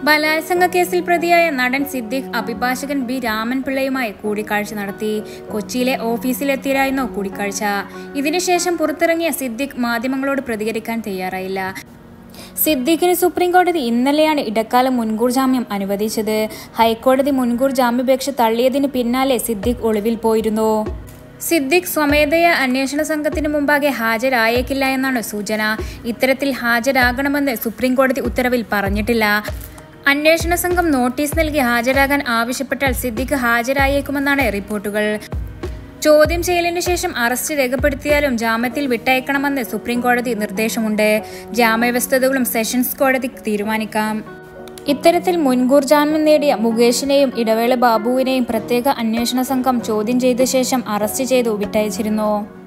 ബലാത്സംഗ കേസിൽ പ്രതിയായ നടൻ സിദ്ദിഖ് അഭിഭാഷകൻ ബി രാമൻപിള്ളയുമായി കൂടിക്കാഴ്ച നടത്തി കൊച്ചിയിലെ ഓഫീസിലെത്തിയായിരുന്നു കൂടിക്കാഴ്ച ഇതിനുശേഷം പുറത്തിറങ്ങിയ സിദ്ദിഖ് മാധ്യമങ്ങളോട് പ്രതികരിക്കാൻ തയ്യാറായില്ല സിദ്ദീഖിന് സുപ്രീം കോടതി ഇന്നലെയാണ് ഇടക്കാല മുൻകൂർ ജാമ്യം അനുവദിച്ചത് ഹൈക്കോടതി മുൻകൂർ ജാമ്യാപേക്ഷ തള്ളിയതിന് പിന്നാലെ സിദ്ദീഖ് ഒളിവിൽ പോയിരുന്നു സിദ്ദിഖ് സ്വമേധയ അന്വേഷണ സംഘത്തിന് മുമ്പാകെ ഹാജരായേക്കില്ല എന്നാണ് സൂചന ഇത്തരത്തിൽ ഹാജരാകണമെന്ന് സുപ്രീം കോടതി ഉത്തരവിൽ പറഞ്ഞിട്ടില്ല അന്വേഷണ സംഘം നോട്ടീസ് നൽകി ഹാജരാകാൻ ആവശ്യപ്പെട്ടാൽ സിദ്ദിഖ് ഹാജരായേക്കുമെന്നാണ് റിപ്പോർട്ടുകൾ ചോദ്യം ചെയ്യലിന് ശേഷം അറസ്റ്റ് രേഖപ്പെടുത്തിയാലും ജാമ്യത്തിൽ വിട്ടയക്കണമെന്ന് സുപ്രീം കോടതി നിർദ്ദേശമുണ്ട് ജാമ്യവ്യവസ്ഥതകളും സെഷൻസ് കോടതി തീരുമാനിക്കാം ഇത്തരത്തിൽ മുൻകൂർ ജാമ്യം നേടിയ മുകേഷിനെയും ഇടവേള ബാബുവിനെയും പ്രത്യേക അന്വേഷണ സംഘം ചോദ്യം ചെയ്ത ശേഷം അറസ്റ്റ് ചെയ്തു വിട്ടയച്ചിരുന്നു